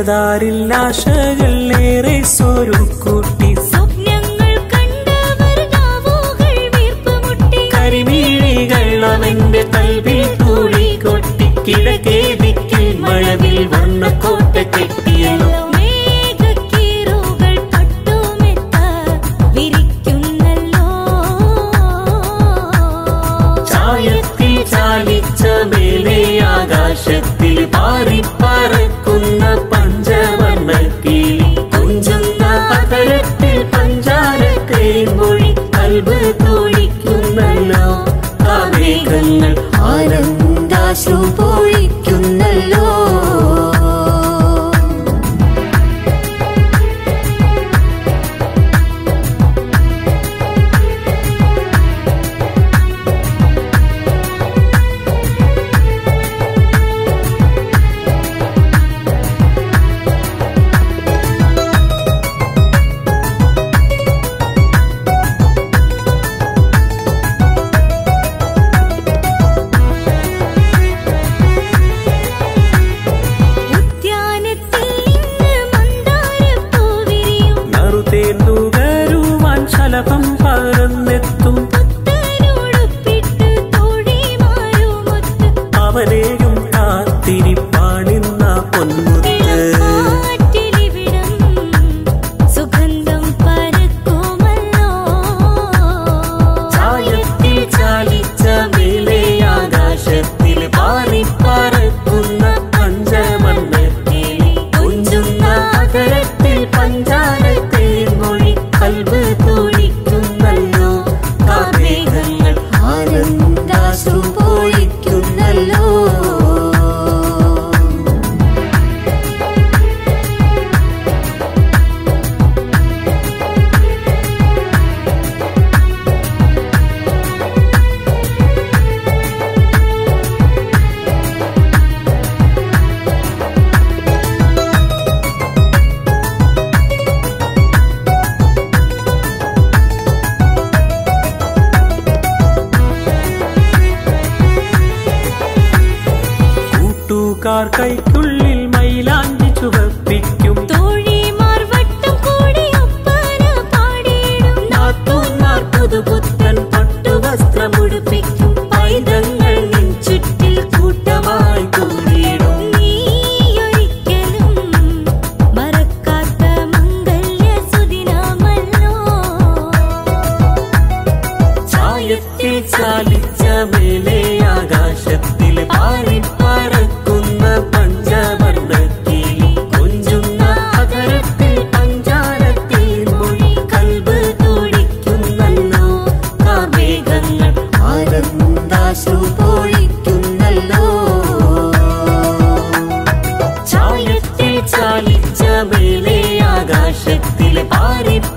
മനതാരിൽ ആശകൾ ഏറെ സ്വരുക്കൂട്ടി സ്വപ്നങ്ങൾ കണ്ടവർ നാവുകൾ വീർപ്പുമുട്ടി കരിമീഴികൾ അവന്റെ കൽവിൽ തൂളി കൊട്ടി കിഴക്കേ ദിക്കിൽ മഴവിൽ വർണ്ണക്കോട്ട കെട്ടിയല്ലോ മേഘക്കീറുകൾ പട്ടുമെത്ത വിരിക്കുന്നല്ലോ ചായത്തിൽ ചാലിച്ച മേലെ ആകാശത്തിൽ പാറിപ്പറക്കുന്ന പഞ്ചവർണ്ണ കിളി കുഞ്ചുന്ന പകരത്തിൽ പഞ്ചാരക്കൈ മൊഴി കൽബ് തോഴിക്കുന്നല്ലോ ആ മേഘങ്ങൾ ആനന്ദാശ്രു പൊഴിക്കുന്നല്ലോ ഉദ്യാനത്തിൽ ഇന്ന് മന്ദാരപ്പൂ വിരിയും നറുതേന്നുകരുവാൻ ശലഭം പറന്നെത്തും പുത്തനോടുപ്പിട്ട് തോഴിമാരുമൊത്ത് അവനെയും കാത്തിരിപ്പാണിന്ന പൊന്മുത്ത് ഇളക്കാറ്റിലിവിടം സുഗന്ധം പരക്കുമല്ലോ ചായത്തിൽ ചാലിച്ച മേലെ ആകാശത്തിൽ പാറിപ്പറക്കുന്ന പഞ്ചമണ്ണക്കിളി കൊഞ്ചുന്ന അകരത്തിൽ പഞ്ചാരത്തെ മൊഴി കൽബ് തോഴിക്കുന്നല്ലോ കാമേഘങ്ങൾ ആനന്ദാശ്രു പൊഴിക്കുന്നല്ലോ കൂട്ടുകാർ കൈക്കുള്ളിൽ മൈലാഞ്ചി ചുവപ്പിക്കും തോഴിമാർ വട്ടം കൂടി ഒപ്പന പാടിയിടും നാത്തൂന്മാർ പുതുപുത്തൻ പട്ടുവസ്ത്രമുടുപ്പിക്കും പൈതങ്ങൾ നിൻ ചുറ്റിൽ കൂട്ടമായി കൂടിയിടും നീയൊരിക്കലും മറക്കാത്ത മംഗല്യ സുദിനമല്ലോ ചായത്തിൽ ചാലിച്ച മേലെ ആകാശത്തിൽ പാറിപ്പറക്കുന്ന പഞ്ചവർണ്ണക്കിളി കൊഞ്ചുന്ന അകരത്തിൽ പഞ്ചാരത്തിൽ മൊഴി കൽബ് തുടിക്കുന്നല്ലോ കാമേഘങ്ങൾ ആനന്ദാശ്രു പൊഴിക്കുന്നല്ലോ ചായത്തിൽ ചാലിച്ച മേലെ ആകാശത്തിൽ പാറി